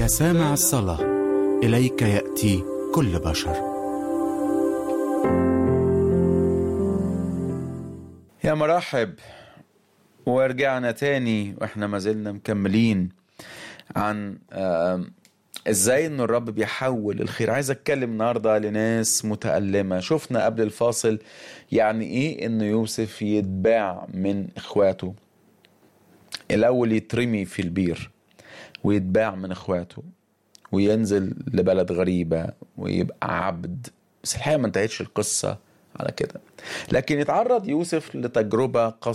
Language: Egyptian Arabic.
يا سامع الصلاة إليك يأتي كل بشر يا مرحب ورجعنا تاني واحنا ما زلنا مكملين عن آم، ازاي ان الرب بيحول الخير عايز اتكلم النهارده لناس متألمة شفنا قبل الفاصل يعني ايه ان يوسف يتباع من اخواته الاول يترمي في البير ويتباع من اخواته وينزل لبلد غريبة ويبقى عبد بس الحقيقة ما انتهتش القصة على كده لكن يتعرض يوسف لتجربة قاسية